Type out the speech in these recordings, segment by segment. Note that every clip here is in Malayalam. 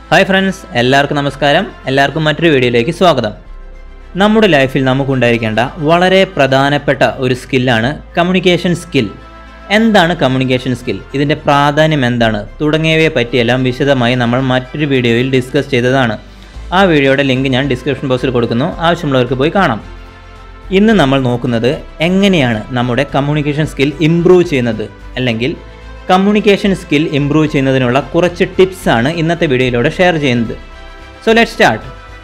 ഹായ് ഫ്രണ്ട്സ് എല്ലാവർക്കും നമസ്കാരം എല്ലാവർക്കും മറ്റൊരു വീഡിയോയിലേക്ക് സ്വാഗതം നമ്മുടെ ലൈഫിൽ നമുക്കുണ്ടായിരിക്കേണ്ട വളരെ പ്രധാനപ്പെട്ട ഒരു സ്കില്ലാണ് കമ്മ്യൂണിക്കേഷൻ സ്കിൽ എന്താണ് കമ്മ്യൂണിക്കേഷൻ സ്കിൽ ഇതിൻ്റെ പ്രാധാന്യം എന്താണ് തുടങ്ങിയവയെ പറ്റിയെല്ലാം വിശദമായി നമ്മൾ മറ്റൊരു വീഡിയോയിൽ ഡിസ്കസ് ചെയ്തതാണ് ആ വീഡിയോയുടെ ലിങ്ക് ഞാൻ ഡിസ്ക്രിപ്ഷൻ ബോക്സിൽ കൊടുക്കുന്നു ആവശ്യമുള്ളവർക്ക് പോയി കാണാം ഇന്ന് നമ്മൾ നോക്കുന്നത് എങ്ങനെയാണ് നമ്മുടെ കമ്മ്യൂണിക്കേഷൻ സ്കിൽ ഇംപ്രൂവ് ചെയ്യുന്നത് അല്ലെങ്കിൽ കമ്മ്യൂണിക്കേഷൻ സ്കിൽ ഇംപ്രൂവ് ചെയ്യുന്നതിനുള്ള കുറച്ച് ടിപ്സ് ആണ് ഇന്നത്തെ വീഡിയോയിലൂടെ ഷെയർ ചെയ്യുന്നത് സോ ലെറ്റ് സ്റ്റാർട്ട്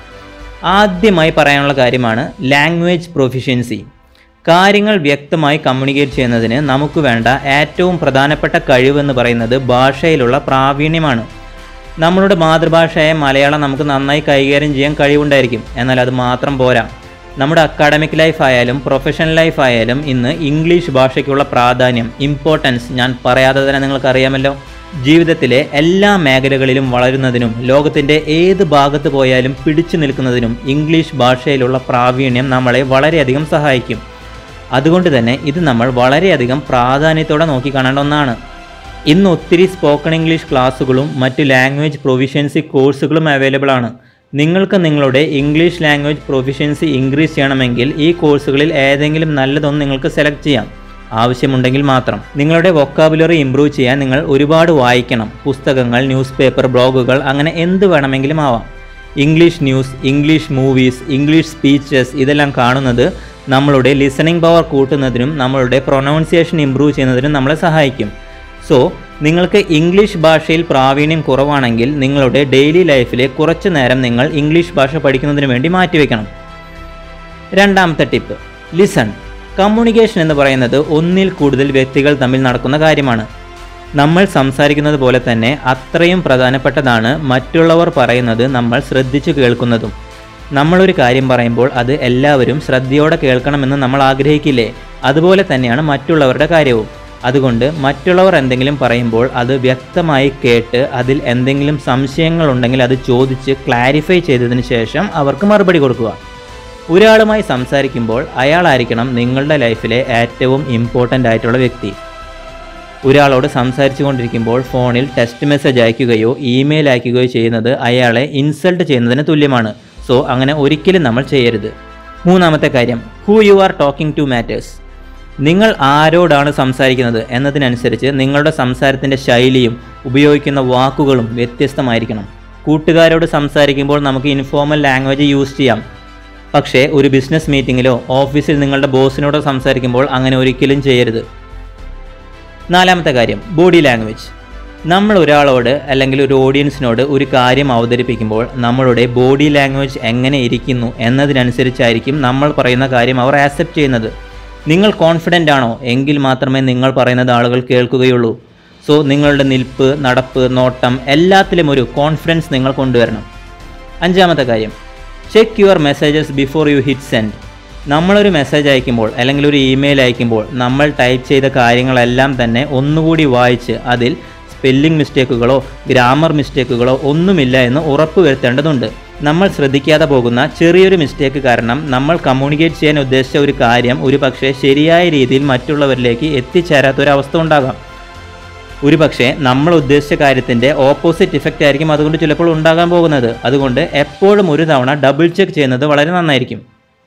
ആദ്യമായി പറയാനുള്ള കാര്യമാണ് ലാംഗ്വേജ് പ്രൊഫിഷ്യൻസി കാര്യങ്ങൾ വ്യക്തമായി കമ്മ്യൂണിക്കേറ്റ് ചെയ്യുന്നതിന് നമുക്ക് വേണ്ട ഏറ്റവും പ്രധാനപ്പെട്ട കഴിവെന്ന് പറയുന്നത് ഭാഷയിലുള്ള പ്രാവീണ്യമാണ് നമ്മളുടെ മാതൃഭാഷയായ മലയാളം നമുക്ക് നന്നായി കൈകാര്യം ചെയ്യാൻ കഴിവുണ്ടായിരിക്കും എന്നാൽ അത് മാത്രം പോരാ നമ്മുടെ അക്കാഡമിക് ലൈഫ് ആയാലും പ്രൊഫഷണൽ ലൈഫ് ആയാലും ഇന്ന് ഇംഗ്ലീഷ് ഭാഷയ്ക്കുള്ള പ്രാധാന്യം ഇമ്പോർട്ടൻസ് ഞാൻ പറയാതെ തന്നെ നിങ്ങൾക്കറിയാമല്ലോ ജീവിതത്തിലെ എല്ലാ മേഖലകളിലും വളരുന്നതിനും ലോകത്തിൻ്റെ ഏത് ഭാഗത്ത് പോയാലും പിടിച്ചു നിൽക്കുന്നതിനും ഇംഗ്ലീഷ് ഭാഷയിലുള്ള പ്രാവീണ്യം നമ്മളെ വളരെയധികം സഹായിക്കും അതുകൊണ്ട് തന്നെ ഇത് നമ്മൾ വളരെയധികം പ്രാധാന്യത്തോടെ നോക്കിക്കാണേണ്ട ഒന്നാണ് ഇന്ന് ഒത്തിരി സ്പോക്കൺ ഇംഗ്ലീഷ് ക്ലാസ്സുകളും മറ്റ് ലാംഗ്വേജ് പ്രൊവിഷ്യൻസി കോഴ്സുകളും അവൈലബിൾ ആണ് നിങ്ങൾക്ക് നിങ്ങളുടെ ഇംഗ്ലീഷ് ലാംഗ്വേജ് പ്രൊഫിഷ്യൻസി ഇൻക്രീസ് ചെയ്യണമെങ്കിൽ ഈ കോഴ്സുകളിൽ ഏതെങ്കിലും നല്ലതൊന്ന് നിങ്ങൾക്ക് സെലക്ട് ചെയ്യാം ആവശ്യമുണ്ടെങ്കിൽ മാത്രം നിങ്ങളുടെ വൊക്കാബുലറി ഇംപ്രൂവ് ചെയ്യാൻ നിങ്ങൾ ഒരുപാട് വായിക്കണം പുസ്തകങ്ങൾ ന്യൂസ് പേപ്പർ ബ്ലോഗുകൾ അങ്ങനെ എന്ത് വേണമെങ്കിലും ആവാം English news English movies English speeches ഇതെല്ലാം കാണുന്നത് നമ്മളുടെ ലിസണിംഗ് പവർ കൂട്ടുന്നതിനും നമ്മളുടെ പ്രൊനൗൺസിയേഷൻ ഇംപ്രൂവ് ചെയ്യുന്നതിനും നമ്മളെ സഹായിക്കും സോ നിങ്ങൾക്ക് ഇംഗ്ലീഷ് ഭാഷയിൽ പ്രാവീണ്യം കുറവാണെങ്കിൽ നിങ്ങളുടെ ഡെയിലി ലൈഫിലെ കുറച്ച് നേരം നിങ്ങൾ ഇംഗ്ലീഷ് ഭാഷ പഠിക്കുന്നതിന് വേണ്ടി മാറ്റിവെക്കണം രണ്ടാമത്തെ ടിപ്പ് ലിസൺ കമ്മ്യൂണിക്കേഷൻ എന്ന് പറയുന്നത് ഒന്നിൽ കൂടുതൽ വ്യക്തികൾ തമ്മിൽ നടക്കുന്ന കാര്യമാണ് നമ്മൾ സംസാരിക്കുന്നത് പോലെ തന്നെ അത്രയും പ്രധാനപ്പെട്ടതാണ് മറ്റുള്ളവർ പറയുന്നത് നമ്മൾ ശ്രദ്ധിച്ചു കേൾക്കുന്നതും നമ്മളൊരു കാര്യം പറയുമ്പോൾ അത് എല്ലാവരും ശ്രദ്ധയോടെ കേൾക്കണമെന്ന് നമ്മൾ ആഗ്രഹിക്കില്ലേ അതുപോലെ തന്നെയാണ് മറ്റുള്ളവരുടെ കാര്യവും അതുകൊണ്ട് മറ്റുള്ളവർ എന്തെങ്കിലും പറയുമ്പോൾ അത് വ്യക്തമായി കേട്ട് അതിൽ എന്തെങ്കിലും സംശയങ്ങളുണ്ടെങ്കിൽ അത് ചോദിച്ച് ക്ലാരിഫൈ ചെയ്തതിന് ശേഷം അവർക്ക് മറുപടി കൊടുക്കുക ഒരാളുമായി സംസാരിക്കുമ്പോൾ അയാളായിരിക്കണം നിങ്ങളുടെ ലൈഫിലെ ഏറ്റവും ഇമ്പോർട്ടൻ്റ് ആയിട്ടുള്ള വ്യക്തി ഒരാളോട് സംസാരിച്ചു കൊണ്ടിരിക്കുമ്പോൾ ഫോണിൽ ടെക്സ്റ്റ് മെസ്സേജ് അയക്കുകയോ ഇമെയിൽ അയക്കുകയോ ചെയ്യുന്നത് അയാളെ ഇൻസൾട്ട് ചെയ്യുന്നതിന് തുല്യമാണ് സോ അങ്ങനെ ഒരിക്കലും നമ്മൾ ചെയ്യരുത് മൂന്നാമത്തെ കാര്യം who you are talking to matters നിങ്ങൾ ആരോടാണ് സംസാരിക്കുന്നത് എന്നതിനനുസരിച്ച് നിങ്ങളുടെ സംസാരത്തിൻ്റെ ശൈലിയും ഉപയോഗിക്കുന്ന വാക്കുകളും വ്യത്യസ്തമായിരിക്കണം കൂട്ടുകാരോട് സംസാരിക്കുമ്പോൾ നമുക്ക് ഇൻഫോർമൽ ലാംഗ്വേജ് യൂസ് ചെയ്യാം പക്ഷേ ഒരു ബിസിനസ് മീറ്റിങ്ങിലോ ഓഫീസിൽ നിങ്ങളുടെ ബോസിനോടോ സംസാരിക്കുമ്പോൾ അങ്ങനെ ഒരിക്കലും ചെയ്യരുത് നാലാമത്തെ കാര്യം ബോഡി ലാംഗ്വേജ് നമ്മൾ ഒരാളോട് അല്ലെങ്കിൽ ഒരു ഓഡിയൻസിനോട് ഒരു കാര്യം അവതരിപ്പിക്കുമ്പോൾ നമ്മളുടെ ബോഡി ലാംഗ്വേജ് എങ്ങനെ ഇരിക്കുന്നു എന്നതിനനുസരിച്ചായിരിക്കും നമ്മൾ പറയുന്ന കാര്യം അവർ ആക്സെപ്റ്റ് ചെയ്യുന്നത് നിങ്ങൾ കോൺഫിഡൻ്റ് ആണോ എങ്കിൽ മാത്രമേ നിങ്ങൾ പറയുന്നത് ആളുകൾ കേൾക്കുകയുള്ളൂ സോ നിങ്ങളുടെ നിൽപ്പ് നടപ്പ് നോട്ടം എല്ലാത്തിലും ഒരു കോൺഫിഡൻസ് നിങ്ങൾ കൊണ്ടുവരണം അഞ്ചാമത്തെ കാര്യം check your messages before you hit send നമ്മളൊരു മെസ്സേജ് അയക്കുമ്പോൾ അല്ലെങ്കിൽ ഒരു ഇമെയിൽ അയക്കുമ്പോൾ നമ്മൾ ടൈപ്പ് ചെയ്ത കാര്യങ്ങളെല്ലാം തന്നെ ഒന്നുകൂടി വായിച്ച് അതിൽ സ്പെല്ലിംഗ് മിസ്റ്റേക്കുകളോ ഗ്രാമർ മിസ്റ്റേക്കുകളോ ഒന്നുമില്ല എന്ന് ഉറപ്പ് വരുത്തേണ്ടതുണ്ട് നമ്മൾ ശ്രദ്ധിക്കാതെ പോകുന്ന ചെറിയൊരു മിസ്റ്റേക്ക് കാരണം നമ്മൾ കമ്മ്യൂണിക്കേറ്റ് ചെയ്യാൻ ഉദ്ദേശിച്ച ഒരു കാര്യം ഒരു പക്ഷേ ശരിയായ രീതിയിൽ മറ്റുള്ളവരിലേക്ക് എത്തിച്ചേരാത്തൊരവസ്ഥ ഉണ്ടാകാം ഒരു പക്ഷേ നമ്മൾ ഉദ്ദേശിച്ച കാര്യത്തിൻ്റെ ഓപ്പോസിറ്റ് ഇഫക്റ്റ് ആയിരിക്കും അതുകൊണ്ട് ചിലപ്പോൾ ഉണ്ടാകാൻ പോകുന്നത് അതുകൊണ്ട് എപ്പോഴും ഒരു തവണ ഡബിൾ ചെക്ക് ചെയ്യുന്നത് വളരെ നന്നായിരിക്കും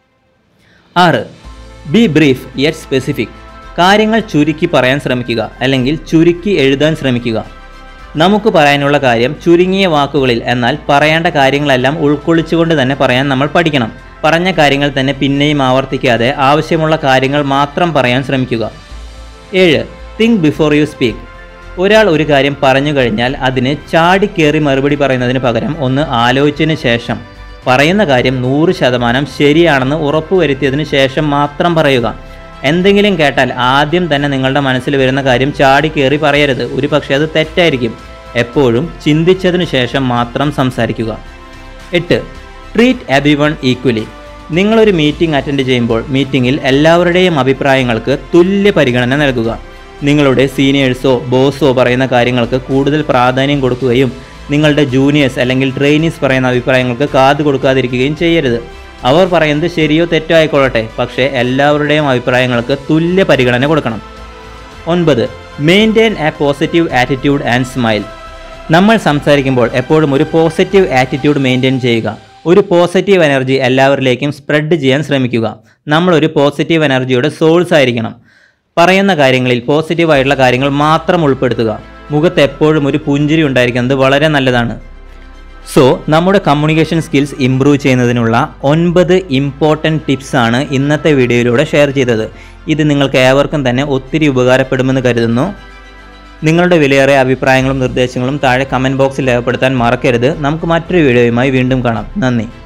ആറ് ബി ബ്രീഫ് യെറ്റ് സ്പെസിഫിക് കാര്യങ്ങൾ ചുരുക്കി പറയാൻ ശ്രമിക്കുക അല്ലെങ്കിൽ ചുരുക്കി എഴുതാൻ ശ്രമിക്കുക നമുക്ക് പറയാനുള്ള കാര്യം ചുരുങ്ങിയ വാക്കുകളിൽ എന്നാൽ പറയേണ്ട കാര്യങ്ങളെല്ലാം ഉൾക്കൊള്ളിച്ചുകൊണ്ട് തന്നെ പറയാൻ നമ്മൾ പഠിക്കണം പറഞ്ഞ കാര്യങ്ങൾ തന്നെ പിന്നെയും ആവർത്തിക്കാതെ ആവശ്യമുള്ള കാര്യങ്ങൾ മാത്രം പറയാൻ ശ്രമിക്കുക ഏഴ് തിങ്ക് ബിഫോർ യു സ്പീക്ക് ഒരാൾ ഒരു കാര്യം പറഞ്ഞു കഴിഞ്ഞാൽ അതിന് ചാടിക്കേറി മറുപടി പറയുന്നതിന് പകരം ഒന്ന് ആലോചിച്ചതിന് ശേഷം പറയുന്ന കാര്യം നൂറ് ശതമാനം ശരിയാണെന്ന് ഉറപ്പുവരുത്തിയതിന് ശേഷം മാത്രം പറയുക എന്തെങ്കിലും കേട്ടാൽ ആദ്യം തന്നെ നിങ്ങളുടെ മനസ്സിൽ വരുന്ന കാര്യം ചാടിക്കേറി പറയരുത് ഒരു പക്ഷേ അത് തെറ്റായിരിക്കും എപ്പോഴും ചിന്തിച്ചതിനു ശേഷം മാത്രം സംസാരിക്കുക എട്ട് ട്രീറ്റ് എവരി വൺ ഈക്വലി നിങ്ങളൊരു മീറ്റിംഗ് അറ്റൻഡ് ചെയ്യുമ്പോൾ മീറ്റിങ്ങിൽ എല്ലാവരുടെയും അഭിപ്രായങ്ങൾക്ക് തുല്യ പരിഗണന നൽകുക നിങ്ങളുടെ സീനിയേഴ്സോ ബോസോ പറയുന്ന കാര്യങ്ങൾക്ക് കൂടുതൽ പ്രാധാന്യം കൊടുക്കുകയും നിങ്ങളുടെ ജൂനിയേഴ്സ് അല്ലെങ്കിൽ ട്രെയിനീസ് പറയുന്ന അഭിപ്രായങ്ങൾക്ക് കാത് കൊടുക്കാതിരിക്കുകയും ചെയ്യരുത് അവർ പറയുന്നത് ശരിയോ തെറ്റോ ആയിക്കൊള്ളട്ടെ പക്ഷേ എല്ലാവരുടെയും അഭിപ്രായങ്ങൾക്ക് തുല്യ പരിഗണന കൊടുക്കണം ഒൻപത് maintain a positive attitude and smile നമ്മൾ സംസാരിക്കുമ്പോൾ എപ്പോഴും ഒരു പോസിറ്റീവ് ആറ്റിറ്റ്യൂഡ് മെയിൻറ്റെയിൻ ചെയ്യുക ഒരു പോസിറ്റീവ് എനർജി എല്ലാവരിലേക്കും സ്പ്രെഡ് ചെയ്യാൻ ശ്രമിക്കുക നമ്മളൊരു പോസിറ്റീവ് എനർജിയുടെ സോഴ്സ് ആയിരിക്കണം പറയുന്ന കാര്യങ്ങളിൽ പോസിറ്റീവായിട്ടുള്ള കാര്യങ്ങൾ മാത്രം ഉൾപ്പെടുത്തുക മുഖത്ത് എപ്പോഴും ഒരു പുഞ്ചിരി ഉണ്ടായിരിക്കുന്നത് വളരെ നല്ലതാണ് സോ നമ്മുടെ കമ്മ്യൂണിക്കേഷൻ സ്കിൽസ് ഇംപ്രൂവ് ചെയ്യുന്നതിനുള്ള ഒൻപത് ഇമ്പോർട്ടൻറ്റ് ടിപ്സ് ആണ് ഇന്നത്തെ വീഡിയോയിലൂടെ ഷെയർ ചെയ്തത് ഇത് നിങ്ങൾക്ക് ഏവർക്കും തന്നെ ഒത്തിരി ഉപകാരപ്പെടുമെന്ന് കരുതുന്നു നിങ്ങളുടെ വിലയേറിയ അഭിപ്രായങ്ങളും നിർദ്ദേശങ്ങളും താഴെ കമൻറ്റ് ബോക്സിൽ രേഖപ്പെടുത്താൻ മറക്കരുത് നമുക്ക് മറ്റൊരു വീഡിയോയുമായി വീണ്ടും കാണാം നന്ദി